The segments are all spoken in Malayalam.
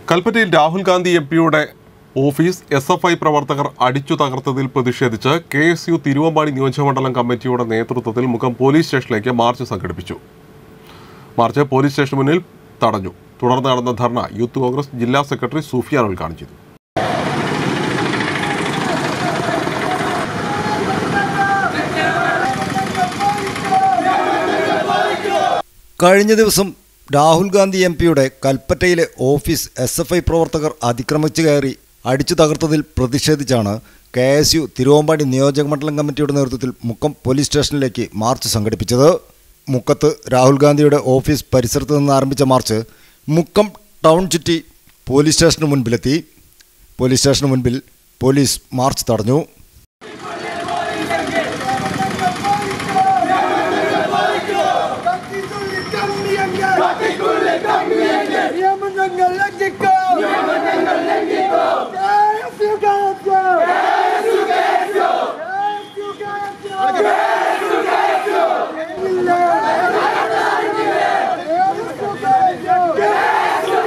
കൽപ്പറ്റയിൽ രാഹുൽ ഗാന്ധി എം പിയുടെ ഓഫീസ് എസ് എഫ് ഐ പ്രവർത്തകർ അടിച്ചു തകർത്തതിൽ പ്രതിഷേധിച്ച് കെ എസ് യു തിരുവമ്പാടി നിയോജകമണ്ഡലം കമ്മിറ്റിയുടെ നേതൃത്വത്തിൽ മുഖം പോലീസ് സ്റ്റേഷനിലേക്ക് മാർച്ച് സംഘടിപ്പിച്ചു മാർച്ച് പോലീസ് സ്റ്റേഷന് മുന്നിൽ തടഞ്ഞു തുടർന്ന് നടന്ന ധർണ യൂത്ത് കോൺഗ്രസ് ജില്ലാ സെക്രട്ടറി സൂഫിയാൻ ഉദ്ഘാടനം ചെയ്തു കഴിഞ്ഞ ദിവസം രാഹുൽ ഗാന്ധി എം പിയുടെ കൽപ്പറ്റയിലെ ഓഫീസ് എസ് എഫ് ഐ പ്രവർത്തകർ അതിക്രമിച്ചു കയറി അടിച്ചു തകർത്തതിൽ പ്രതിഷേധിച്ചാണ് കെ എസ് യു തിരുവമ്പാടി നിയോജകമണ്ഡലം കമ്മിറ്റിയുടെ നേതൃത്വത്തിൽ മുക്കം പോലീസ് സ്റ്റേഷനിലേക്ക് മാർച്ച് സംഘടിപ്പിച്ചത് മുക്കത്ത് രാഹുൽ ഗാന്ധിയുടെ ഓഫീസ് പരിസരത്ത് നിന്ന് ആരംഭിച്ച മാർച്ച് മുക്കം ടൗൺ ചുറ്റി പോലീസ് സ്റ്റേഷന് മുൻപിലെത്തി പോലീസ് സ്റ്റേഷന് മുൻപിൽ പോലീസ് മാർച്ച് തടഞ്ഞു കത്തിക്കുള്ളി കമ്മിയങ്ങൾ കത്തിക്കുള്ളി കമ്മിയങ്ങൾ നിയമങ്ങൾ ലംഘിക്കോ നിയമങ്ങൾ ലംഘിക്കോ കേസു കേസു കേസു കേസു കേസു കേസു കേസു ഇല്ല കേസു കേസു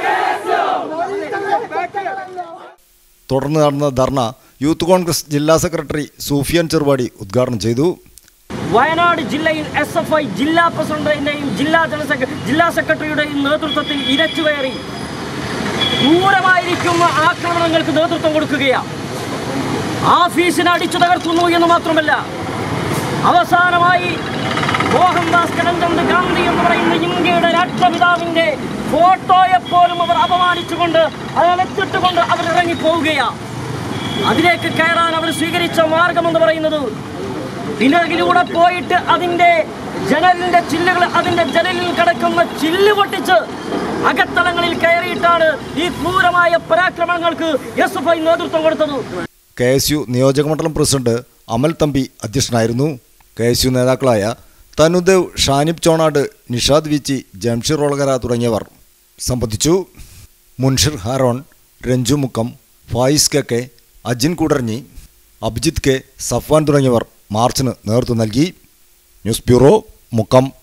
കേസു തുടർന്ന് നടന്ന ധർണ യൂത്ത് കോൺഗ്രസ് ജില്ലാ സെക്രട്ടറി സൂഫിയാൻ ചെറുവാടി ഉദ്ഘാടനം ചെയ്തു വയനാട് ജില്ലയിൽ എസ് എഫ് ഐ ജില്ലാ പ്രസിഡന്റിന്റെയും ജില്ലാ ജനറൽ സെക്ര ജില്ലാ സെക്രട്ടറിയുടെയും നേതൃത്വത്തിൽ ഇരച്ചുകയറി ക്രൂരമായിരിക്കുന്ന ആക്രമണങ്ങൾക്ക് നേതൃത്വം കൊടുക്കുകയാണ് ആഫീസിനെ അടിച്ചു തകർത്തുന്നു എന്ന് മാത്രമല്ല അവസാനമായി മോഹൻദാസ് കരംചന്ദ് ഗാന്ധി എന്ന് പറയുന്ന ഇന്ത്യയുടെ രാഷ്ട്രപിതാവിന്റെ ഫോട്ടോയെ പോലും അവർ അപമാനിച്ചുകൊണ്ട് അതിലെത്തിട്ടുകൊണ്ട് അവർ ഇറങ്ങിപ്പോവുകയാണ് അതിലേക്ക് കയറാൻ അവർ സ്വീകരിച്ച മാർഗം എന്ന് പറയുന്നത് പിന്നകിലൂടെ പോയിട്ട് അതിന്റെ ജനലിന്റെ ചില്ലുകൾ അതിന്റെ ജനലിൽ കിടക്കുന്ന ചില്ല് പൊട്ടിച്ച് അകത്തളങ്ങളിൽ കയറിയിട്ടാണ് ഈ ക്രൂരമായ പരാക്രമണങ്ങൾക്ക് എസ് എഫ് ഐ നേതൃത്വം കൊടുത്തത് കെ എസ് യു നിയോജകമണ്ഡലം പ്രസിഡന്റ് അമൽ തമ്പി അധ്യക്ഷനായിരുന്നു കെ എസ് യു നേതാക്കളായ തനുദേവ് ഷാനിബ് ചോണാട് നിഷാദ് വിച്ചി ജംഷീർ ഒളകര തുടങ്ങിയവർ സംബന്ധിച്ചു Munshir Haron Ranju Mukkam Fayis K K Ajin Koodaranji Abhijith K Safwan തുടങ്ങിയവർ മാർച്ചിന് നേതൃത്വം നൽകി ന്യൂസ് ബ്യൂറോ മുക്കം